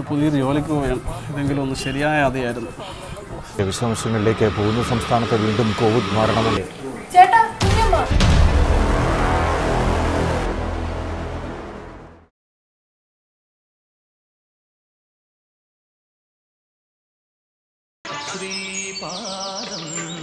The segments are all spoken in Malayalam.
പുതിയൊരു ജോലിക്ക് പോയാൽ ഇതെങ്കിലും ഒന്ന് ശരിയായ അതിയായിരുന്നു വിശദാംശങ്ങളിലേക്ക് പോകുന്ന സംസ്ഥാനത്ത് വീണ്ടും കോവിഡ് മരണമല്ലേ ചേട്ടാ കുഞ്ഞമ്മ ശ്രീപാദം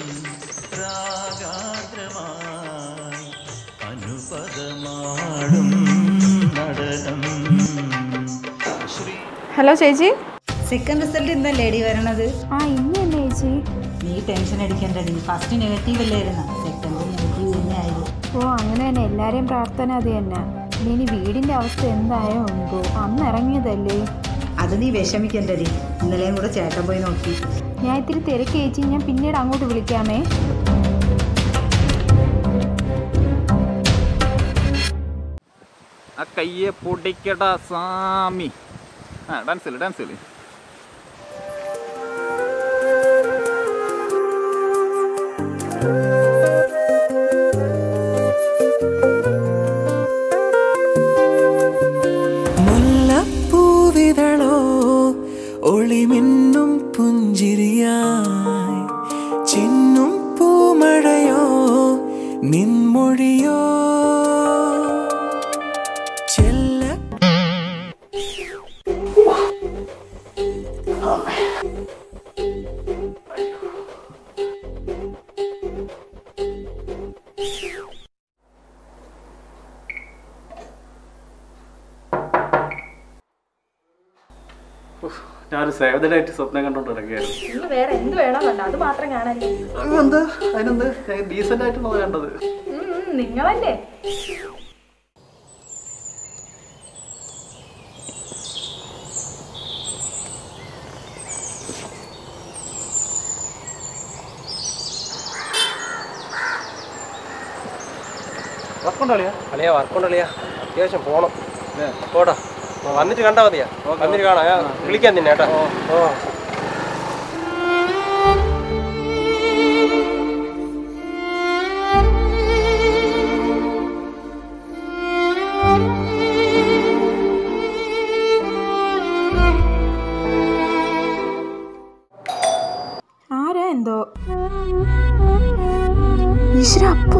രാഗാർദ്രമായി അനുപദമാടും നടനം ശ്രീ ഹലോ ചേച്ചി സെക്കൻഡ് റിസൾട്ട് ഇന്നല്ലേ എടി വരണത് ആ ഇന്ന് തന്നെ ചേച്ചി നീ ടെൻഷൻ അടിക്കേണ്ടടി ഫസ്റ്റ് നെഗറ്റീവ് അല്ലായിരുന്ന സെക്കൻഡ് നെഗറ്റീവ് തന്നെ ആയിരുന്നു ഓ അങ്ങനെ തന്നെ എല്ലാവരെയും പ്രാർത്ഥന അത് തന്നെ ഇനി ഇനി വീടിന്റെ അവസ്ഥ എന്തായോ എന്തോ അന്ന് ഇറങ്ങിയതല്ലേ അത് നീ വിഷമിക്കണ്ടടി ഇന്നലെയും കൂടെ ചേട്ടൻ പോയി നോക്കി ഞാൻ ഇത്തിരി തിരക്ക് ചേച്ചി ഞാൻ പിന്നീട് അങ്ങോട്ട് വിളിക്കാമേ ആ കയ്യെ പൊടിക്കടാ സാമി ആ ഡാൻസ് കളി ഡാൻസ് കളി മുല്ലപ്പൂവിതളോ ഒളിമിന്നും പുഞ്ചിരിയായി ചിന്നും പൂമഴയോ നിൻമൊഴിയോ ചെല്ല ഞാനൊരു സേവ് ദ ഡേറ്റ് സ്വപ്നം കണ്ടോണ്ട് ഇറങ്ങിയായിരുന്നു ഇന്ന് വേറെ എന്ത് വേണമെന്നല്ല അത് മാത്രം കാണാനേ എന്ത് അതിനെന്ത് ഡീസൻ്റ് ആയിട്ടുള്ളത് കണ്ടത് നിങ്ങളല്ലേ അളിയാ വർക്കുണ്ട് അളിയാ അത്യാവശ്യം പോണം പോടാ വന്നിട്ട് കണ്ടാ മതിയാ വന്നിട്ട് കാണാം ഞാൻ വിളിക്കാൻ തന്നെ കേട്ടാ ഓ ആരാ എന്തോ ഈശ്വര അപ്പോ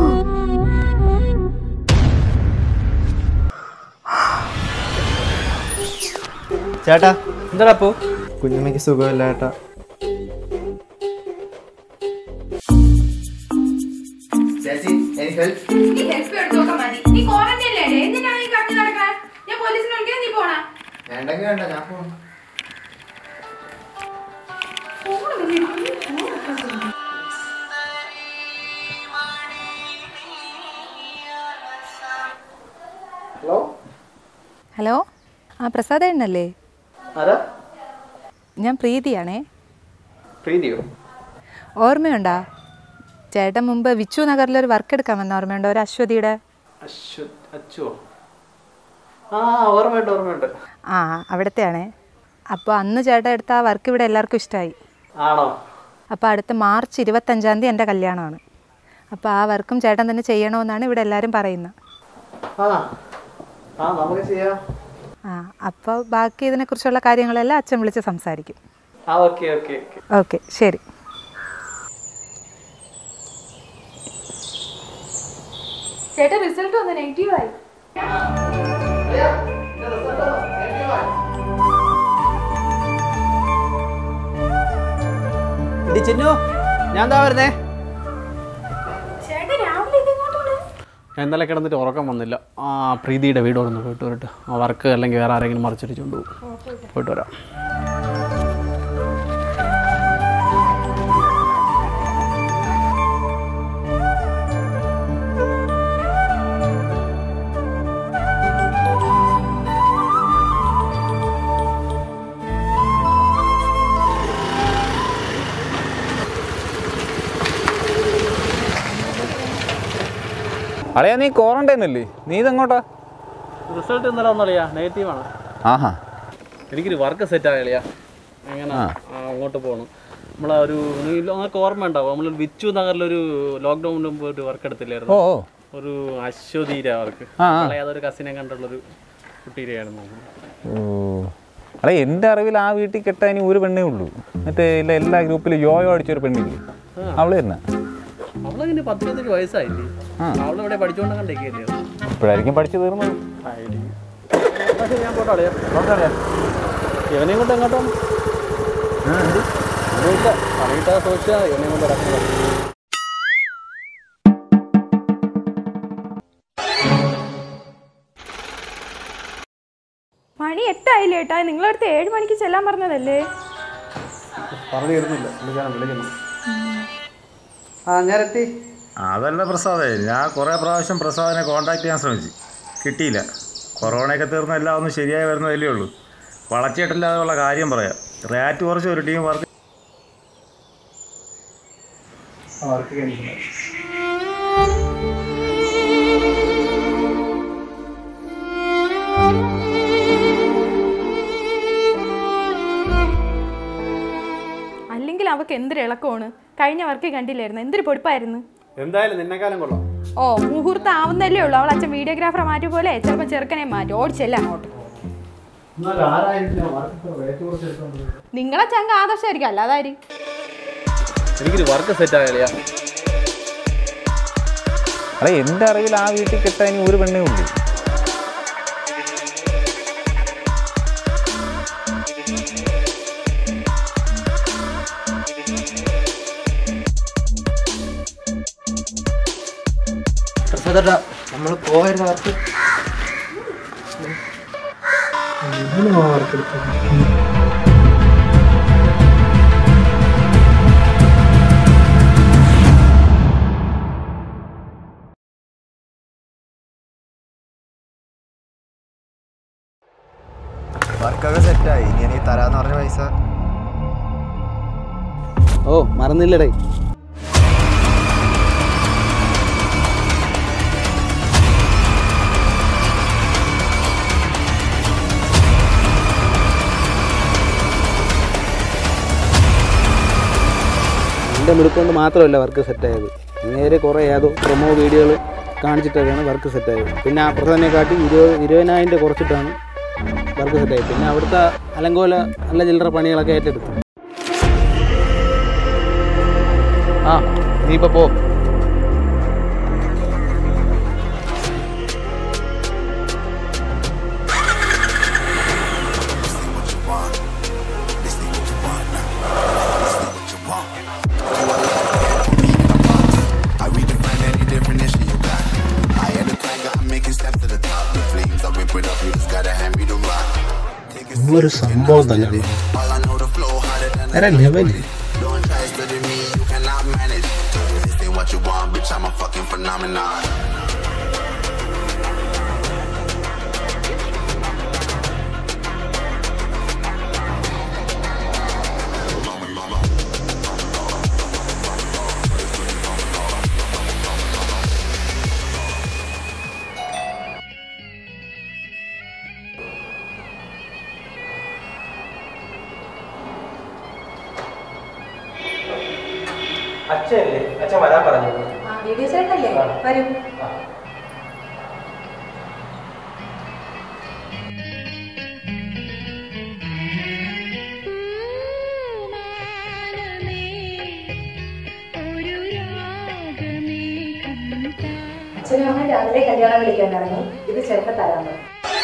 ചേട്ടാ എന്താടാ അപ്പോ കുഞ്ഞമ്മയ്ക്ക് സുഖമില്ല ചേട്ടാ ചേച്ചി എനിക്ക് ഹെൽപ്പ് നീ ഹെൽപ്പ് എടുത്തൊക്കെ മതി നീ ക്വാറന്റൈനിലല്ലേ എന്തിനാണ് ഈ കറങ്ങി നടക്കാൻ ഞാൻ പോലീസിനെ വിളിക്കാൻ നീ പോണ വേണ്ടെങ്കിൽ വേണ്ട ഞാൻ പോകാം ഹലോ ഹലോ ആ പ്രസാദേണ്ണല്ലേ ആരാ ഞാൻ പ്രീതിയാണേ പ്രീതിയോ ഓർമ്മയുണ്ടാ ചേട്ടൻ മുമ്പ് വിച്ചു നഗറിലൊരു വർക്ക് എടുക്കാൻ വന്ന ഓർമ്മയുണ്ടോ ഒരു അശ്വതിയുടെ അശ്വ അച്ചുവോ ആ ഓർമ്മയുണ്ട് ഓർമ്മയുണ്ട് ആ അവിടത്തെയാണേ അപ്പോൾ അന്ന് ചേട്ടൻ എടുത്ത ആ വർക്ക് ഇവിടെ എല്ലാവർക്കും ഇഷ്ടമായി ആണോ അപ്പോൾ അടുത്ത മാർച്ച് ഇരുപത്തഞ്ചാം തീയതി എൻ്റെ കല്യാണമാണ് അപ്പോൾ ആ വർക്കും ചേട്ടൻ തന്നെ ചെയ്യണമെന്നാണ് ഇവിടെ എല്ലാവരും പറയുന്നത് ആ ആ നമുക്ക് ചെയ്യാം ആ അപ്പോൾ ബാക്കി ഇതിനെക്കുറിച്ചുള്ള കാര്യങ്ങളെല്ലാം അച്ഛൻ വിളിച്ച് സംസാരിക്കും ആ ഓക്കെ ഓക്കെ ഓക്കെ ഓക്കെ ശരി ചേട്ടാ റിസൾട്ട് വന്ന് നെഗറ്റീവ് ആയി ഇടി ചിന്നു ഞാൻ എന്താ വരുന്നേ ചേട്ടാ രാവിലെ ഇതെങ്ങോട്ടാണ് ഞാൻ ഇന്നലെ കിടന്നിട്ട് ഉറക്കം വന്നില്ല ആ പ്രീതിയുടെ വീട് ഒന്ന് പോയിട്ട് വരട്ടെ ആ വർക്ക് അല്ലെങ്കിൽ വേറെ ആരെങ്കിലും മറിച്ചടിച്ചുകൊണ്ട് പോകും പോയിട്ട് വരാം അളിയാ നീ ക്വാറന്റൈൻ അല്ലേ നീ ഇതെങ്ങോട്ടാ റിസൾട്ട് ഇന്നലെ വന്നളിയാ നെഗറ്റീവാണ് ആഹാ എനിക്കൊരു വർക്ക് സെറ്റ് ആകളിയാ എങ്ങനെ ആ. അങ്ങോട്ട് പോകണം നമ്മളെ ഒരു നീ നമുക്ക് ഓർമ്മ ഉണ്ടാവും നമ്മൾ വിച്ചു നഗറിലൊരു ലോക്ക്ഡൗണിന് മുമ്പ് ഒരു വർക്ക് എടുത്തില്ലായിരുന്നു ഓ ഓ. ഒരു അശ്വതീര വർക്ക് ആ, ആ. അതൊരു കസിനെ കണ്ടുള്ളൊരു കുട്ടീരെയായിരുന്നു ഓ അല്ല എൻ്റെ അറിവിൽ ആ വീട്ടിൽ കെട്ടാൻ ഇനി ഒരു പെണ്ണേ ഉള്ളൂ മറ്റേ ഇല്ല എല്ലാ ഗ്രൂപ്പിലും യോയോ അടിച്ചൊരു പെണ്ണില്ലേ അവള് തന്നെ അവളങ്ങനെ പത്തിരുപത്തഞ്ച് വയസ്സായില്ലേ അവളിവിടെ പഠിച്ചുകൊണ്ട് കണ്ടേക്കല്ലേ ഇപ്പോഴായിരിക്കും പഠിച്ചു തീർന്നത് ഞാൻ പോട്ടോ അളിയാ ഇവനെയും കൊണ്ട് എങ്ങോട്ടോ ഒന്നുമില്ല പണിയിട്ടാ ചോദിച്ചാൽ ഇവനെയും കൊണ്ട് ഇറങ്ങുന്നത് മണി എട്ടായില്ലേ ഏട്ടാ നിങ്ങളടുത്ത് ഏഴ് മണിക്ക് ചെല്ലാൻ പറഞ്ഞതല്ലേ പറഞ്ഞു തരുന്നില്ല വിളിക്കണം വിളിക്കണം ആ ഞാൻ എത്തി അതല്ല പ്രസാദേ ഞാൻ കുറേ പ്രാവശ്യം പ്രസാദിനെ കോൺടാക്ട് ചെയ്യാൻ ശ്രമിച്ചു കിട്ടിയില്ല കൊറോണയൊക്കെ തീർന്ന് എല്ലാം ഒന്ന് ശരിയായി വരുന്നതല്ലേ ഉള്ളൂ വളച്ചിട്ടില്ലാതെ ഉള്ള കാര്യം പറയാം റാറ്റ് കുറച്ച് ഒരു ടീം വർക്ക് അവർക്ക് കഴിഞ്ഞില്ല അല്ലെങ്കിൽ അവക്ക് എന്തൊരു ഇളക്കമാണ് കഴിഞ്ഞ വർക്ക് കണ്ടില്ലായിരുന്നു എന്തൊരു പൊടിപ്പായിരുന്നു എന്തായാലും നിന്നെക്കാലം കൊള്ളാം ഓ മുഹൂർത്തം ആവുന്നല്ലേ ഉള്ളൂ അവൾ അച്ഛൻ വീഡിയോഗ്രാഫറെ മാറ്റി പോലെ ചിലപ്പോൾ ചെറുക്കനെ മാറ്റി ഓടിച്ചല്ല അങ്ങോട്ട് എന്നാൽ ആരായിരിക്കും വർക്ക് റേറ്റ് കുറച്ച് എടുത്തോണ്ട് നിങ്ങളെ ചങ്ക ആദർശമായിരിക്കും അല്ലാതാരി എനിക്കൊരു വർക്ക് സെറ്റ് ആയാലേ അല്ല എൻ്റെ അറിവിൽ ആ വീട്ടിൽ കെട്ടാൻ ഇനി ഒരു പെണ്ണേ ഉള്ളൂ പ്രസാദേട്ടാ നമ്മൾ പോയിരുന്ന വർക്ക് വർക്കൊക്കെ സെറ്റായി ഇനി എനിക്ക് തരാന്ന് പറഞ്ഞ പൈസ ഓ മറന്നില്ലടേ എൻ്റെ മിടുക്കൊണ്ട് മാത്രമല്ല വർക്ക് സെറ്റായത് നേരെ കുറേ ഏതോ പ്രൊമോ വീഡിയോകൾ കാണിച്ചിട്ടൊക്കെയാണ് വർക്ക് സെറ്റായത് പിന്നെ ആ പ്രധാനെ കാട്ടി ഇരുപത് ഇരുപതിനായിരം കുറച്ചിട്ടാണ് വർക്ക് സെറ്റായത് പിന്നെ അവിടുത്തെ അലങ്കോല നല്ല ചില്ലറ പണികളൊക്കെ ഏറ്റെടുത്തു ആ നീ ഇപ്പോൾ പോ I redefine any definition you got. I am the tiger, I'm making steps to the top. The flames I whip it up, you just gotta hand me the rock. നിങ്ങളൊരു സംഭവം തന്നെ All I know the flow harder than വേറെ level Don't try study me, you cannot manage. This ain't what you want, bitch, I'm a fucking phenomenon. അച്ഛനല്ലേ അച്ഛൻ വരാൻ പറഞ്ഞു വീഡിയോ ചേട്ടനല്ലേ വരും അച്ഛനും അമ്മ രാവിലെ കല്യാണം വിളിക്കാൻ ഇറങ്ങി ഇത് ചേട്ടൻ തരാൻ പറഞ്ഞു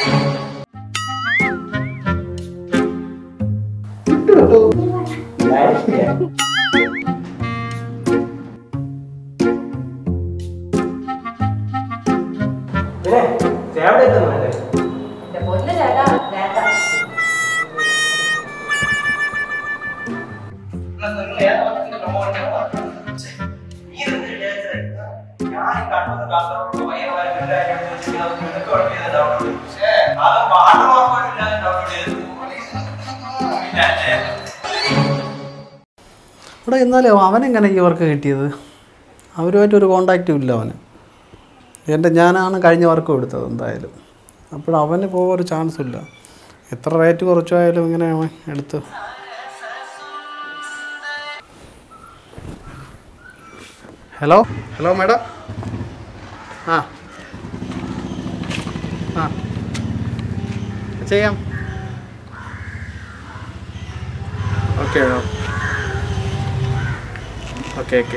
പിന്നെ ചേവിടെ എത്തുന്നല്ലേ എന്റെ പൊന്ന് ചേട്ടാ വേണ്ട ഇവിടെ എന്നാലും അവനെങ്ങനെ ഈ വർക്ക് കിട്ടിയത് അവരുമായിട്ടൊരു കോണ്ടാക്റ്റും ഇല്ല അവന് എൻ്റെ ഞാനാണ് കഴിഞ്ഞ വർക്ക് എടുത്തത് എന്തായാലും അപ്പോൾ അവന് പോകാൻ ഒരു ചാൻസ് ഇല്ല എത്ര റേറ്റ് കുറച്ചായാലും ഇങ്ങനെ അവൻ എടുത്ത് ഹലോ ഹലോ മേഡം ആ ആ ചെയ്യാം ഓക്കെ ഓക്കെ ഓക്കെ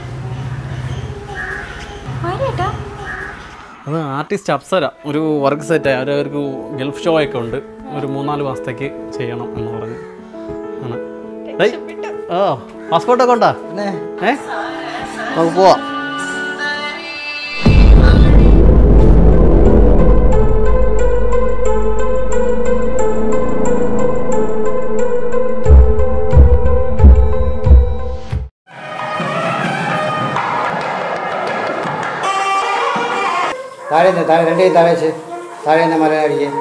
ആരേട്ടാ അത് ആർട്ടിസ്റ്റ് അപ്സര ഒരു വർക്ക് സെറ്റ് അവരവർക്ക് ഗൾഫ് ഷോ ഒക്കെ ഉണ്ട് ഒരു മൂന്നാല് മാസത്തേക്ക് ചെയ്യണം എന്ന് പറഞ്ഞു ആണ് ഡേയ്, ഓ പാസ്പോർട്ടൊക്കെ ഉണ്ടാ ഏ നമുക്ക് പോവാം താഴെ നിന്ന് താഴെ രണ്ടേ താഴെ വെച്ച് താഴെ നിന്ന് മല അടിക്കുക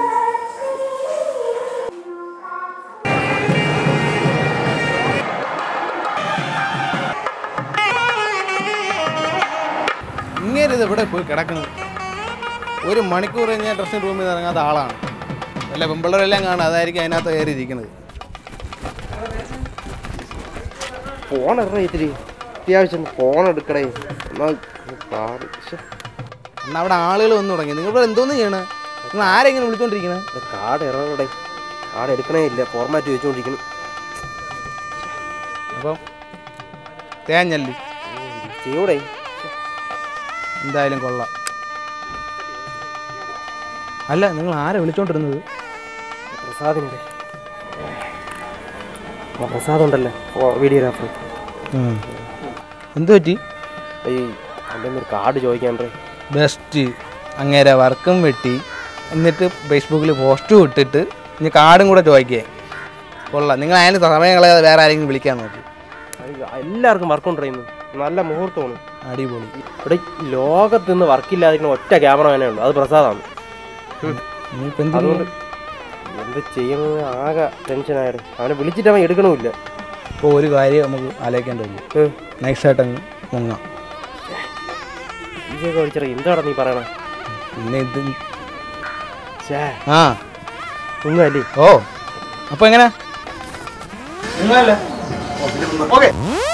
ഇങ്ങനെ ഇത് ഇവിടെ പോയി കിടക്കുന്നത് ഒരു മണിക്കൂർ കഴിഞ്ഞാൽ ഡ്രസ്സിംഗ് റൂമിൽ നിന്ന് ഇറങ്ങാത്ത ആളാണ് വല്ല പെമ്പിള്ളേരെല്ലാം കാണും അതായിരിക്കും അതിനകത്ത് കയറി ഇരിക്കുന്നത് ഫോൺ ഇറങ്ങി ഇത്തിരി അത്യാവശ്യം ഫോൺ എടുക്കണേ എന്നാ പാട് ശ്ശെ. എന്നാൽ അവിടെ ആളുകൾ വന്നു തുടങ്ങി നിങ്ങൾ ഇവിടെ എന്തോന്ന് ചെയ്യണേ നിങ്ങൾ ആരെങ്കിലും വിളിച്ചോണ്ടിരിക്കണേ ഇത് കാർഡ് ഇറങ്ങടെ കാർഡ് എടുക്കണേ ഇല്ല ഫോർമാറ്റ് വെച്ചുകൊണ്ടിരിക്കുന്നു അപ്പം തേഞ്ഞല്ലി ചെയ്യൂടെ എന്തായാലും കൊള്ളാം അല്ല നിങ്ങൾ ആരെ വിളിച്ചോണ്ടിരുന്നത് പ്രസാദിനുടെ ആ പ്രസാദ് ഉണ്ടല്ലോ വീഡിയോഗ്രാഫർ എന്തു പറ്റി ഈ എൻ്റെ ഒരു കാർഡ് ചോദിക്കാണ്ടേ ബെസ്റ്റ് അങ്ങേരെ വർക്കും വെട്ടി എന്നിട്ട് ഫേസ്ബുക്കിൽ പോസ്റ്റും ഇട്ടിട്ട് ഇനി കാർഡും കൂടെ ചോദിക്കേ കൊള്ളാം നിങ്ങൾ അതിന് സമയം കളയാതെ വേറെ ആരെങ്കിലും വിളിക്കാൻ നോക്കി എല്ലാവർക്കും വർക്ക് കൊണ്ടിരുന്നു നല്ല മുഹൂർത്തമാണ് അടിപൊളി ഇവിടെ ഈ ലോകത്ത് നിന്ന് വർക്കില്ലാതിരിക്കുന്ന ഒറ്റ ക്യാമറമാനേ ഉള്ളൂ അത് പ്രസാദാണ് ഉം. ഇനിയിപ്പോ എന്ത് അതുകൊണ്ട് എന്ത് ചെയ്യുന്നത് ആകെ ടെൻഷനായത് അവനെ വിളിച്ചിട്ട് അവൻ എടുക്കണമില്ല ഇപ്പോൾ ഒരു കാര്യം നമുക്ക് ആലോചിക്കേണ്ടതുള്ളൂ നൈസായിട്ട് അങ്ങ് മുങ്ങാം ഈജൊക്കെ വിളിച്ചറ എന്താടാ നീ പറയണേ പിന്നെ ഇത് ഛേ ആ മുങ്ങല്ലേ ഓ അപ്പോൾ എങ്ങനെ ഓക്കെ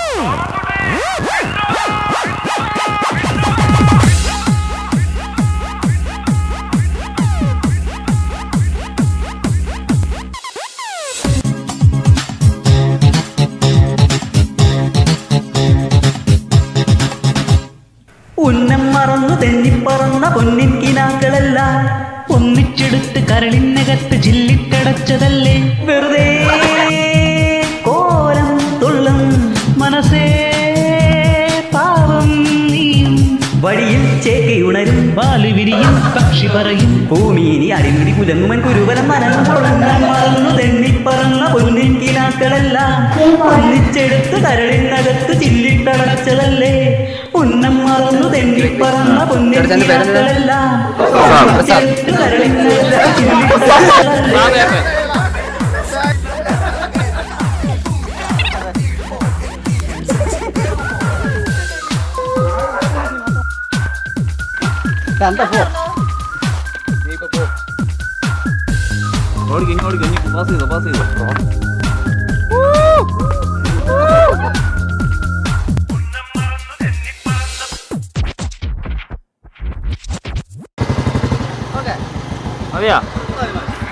ഉന്നം മറന്നു തെന്നിപ്പറന്ന പൊന്നിൻ കിനാക്കളെല്ലാം ഒന്നിച്ചെടുത്ത് കരളിനകത്ത് ജില്ലിട്ടടച്ചതല്ലേ വെറുതെ കോലം തുള്ളും മനസ്സേ പാവം നീയും വഴിയിൽ ചേക്കയുണരും പാല് വിരിയും പക്ഷി പറയും ഭൂമിയിനി അടിമുടി കുലങ്ങുമൻ കുരുവലം മനങ്ങും മറന്നു തെന്നിപ്പറന്ന പൊന്നിൻ കിനാക്കളെല്ലാം ഒന്നിച്ചെടുത്ത് കരളിനകത്ത് ചില്ലിട്ടടച്ചതല്ലേ ഉന്നം മറന്നു തെന്നിപ്പറന്ന പൊന്നിൻ കിനാക്കളെല്ലാം ഒന്നിച്ചെടുത്ത് കരളിനകത്ത് ചില്ലിട്ടടച്ചതല്ലേ ഓടിക്കും ഇനി ഓടിക്കും ഇനി പാസ് ചെയ്തോ പാസ് ചെയ്തോ മതിയാ